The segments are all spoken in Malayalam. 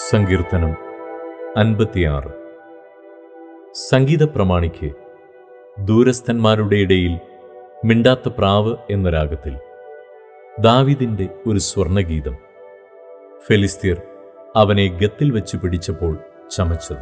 സങ്കീർത്തനം അൻപത്തിയാറ് സംഗീത പ്രമാണിക്ക് ദൂരസ്ഥന്മാരുടെ ഇടയിൽ മിണ്ടാത്ത പ്രാവ് എന്ന രാഗത്തിൽ ദാവിദിന്റെ ഒരു സ്വർണഗീതം ഫെലിസ്തീർ അവനെ ഗത്തിൽ വെച്ച് പിടിച്ചപ്പോൾ ചമച്ചത്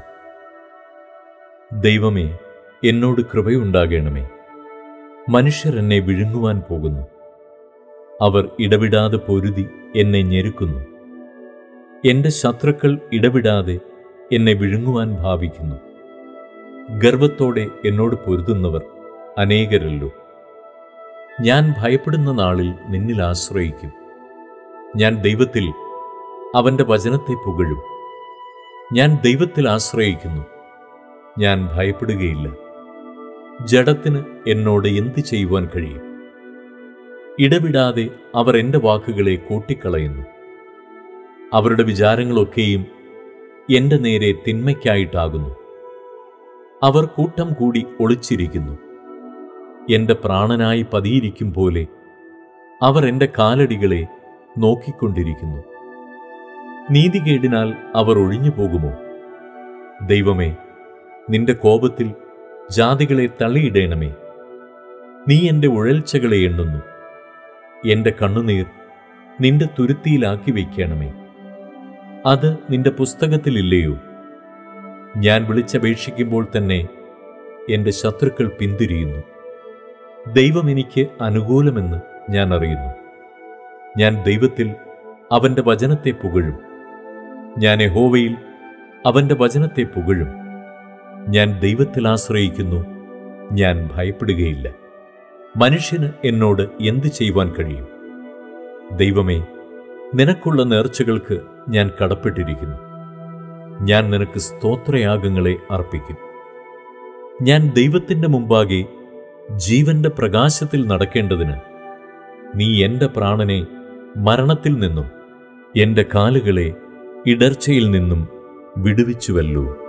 ദൈവമേ എന്നോട് കൃപയുണ്ടാകണമേ മനുഷ്യർ എന്നെ വിഴുങ്ങുവാൻ പോകുന്നു അവർ ഇടവിടാതെ പൊരുതി എന്നെ ഞെരുക്കുന്നു എന്റെ ശത്രുക്കൾ ഇടവിടാതെ എന്നെ വിഴുങ്ങുവാൻ ഭാവിക്കുന്നു ഗർവത്തോടെ എന്നോട് പൊരുതുന്നവർ അനേകരല്ലോ ഞാൻ ഭയപ്പെടുന്ന നാളിൽ നിന്നിൽ ആശ്രയിക്കും ഞാൻ ദൈവത്തിൽ അവന്റെ വചനത്തെ പുകഴും ഞാൻ ദൈവത്തിൽ ആശ്രയിക്കുന്നു ഞാൻ ഭയപ്പെടുകയില്ല ജഡത്തിന് എന്നോട് എന്ത് ചെയ്യുവാൻ കഴിയും ഇടവിടാതെ അവർ എൻ്റെ വാക്കുകളെ കൂട്ടിക്കളയുന്നു അവരുടെ വിചാരങ്ങളൊക്കെയും എൻ്റെ നേരെ തിന്മയ്ക്കായിട്ടാകുന്നു അവർ കൂട്ടം കൂടി ഒളിച്ചിരിക്കുന്നു എൻ്റെ പ്രാണനായി പതിയിരിക്കും പോലെ അവർ എൻ്റെ കാലടികളെ നോക്കിക്കൊണ്ടിരിക്കുന്നു നീതികേടിനാൽ അവർ ഒഴിഞ്ഞു പോകുമോ ദൈവമേ നിന്റെ കോപത്തിൽ ജാതികളെ തള്ളിയിടേണമേ നീ എൻ്റെ ഉഴൽച്ചകളെ എണ്ണുന്നു എൻ്റെ കണ്ണുനീർ നിന്റെ തുരുത്തിയിലാക്കി വയ്ക്കണമേ അത് നിന്റെ പുസ്തകത്തിലില്ലയോ ഞാൻ വിളിച്ചപേക്ഷിക്കുമ്പോൾ തന്നെ എൻ്റെ ശത്രുക്കൾ പിന്തിരിയുന്നു ദൈവം എനിക്ക് അനുകൂലമെന്ന് ഞാൻ അറിയുന്നു ഞാൻ ദൈവത്തിൽ അവൻ്റെ വചനത്തെ പുകഴും ഞാൻ യഹോവയിൽ അവൻ്റെ വചനത്തെ പുകഴും ഞാൻ ദൈവത്തിൽ ആശ്രയിക്കുന്നു ഞാൻ ഭയപ്പെടുകയില്ല മനുഷ്യന് എന്നോട് എന്തു ചെയ്യുവാൻ കഴിയും ദൈവമേ നിനക്കുള്ള നേർച്ചകൾക്ക് ഞാൻ കടപ്പെട്ടിരിക്കുന്നു ഞാൻ നിനക്ക് സ്തോത്രയാഗങ്ങളെ അർപ്പിക്കും ഞാൻ ദൈവത്തിൻ്റെ മുമ്പാകെ ജീവന്റെ പ്രകാശത്തിൽ നടക്കേണ്ടതിന് നീ എൻ്റെ പ്രാണനെ മരണത്തിൽ നിന്നും എൻ്റെ കാലുകളെ ഇടർച്ചയിൽ നിന്നും വിടുവിച്ചുവല്ലോ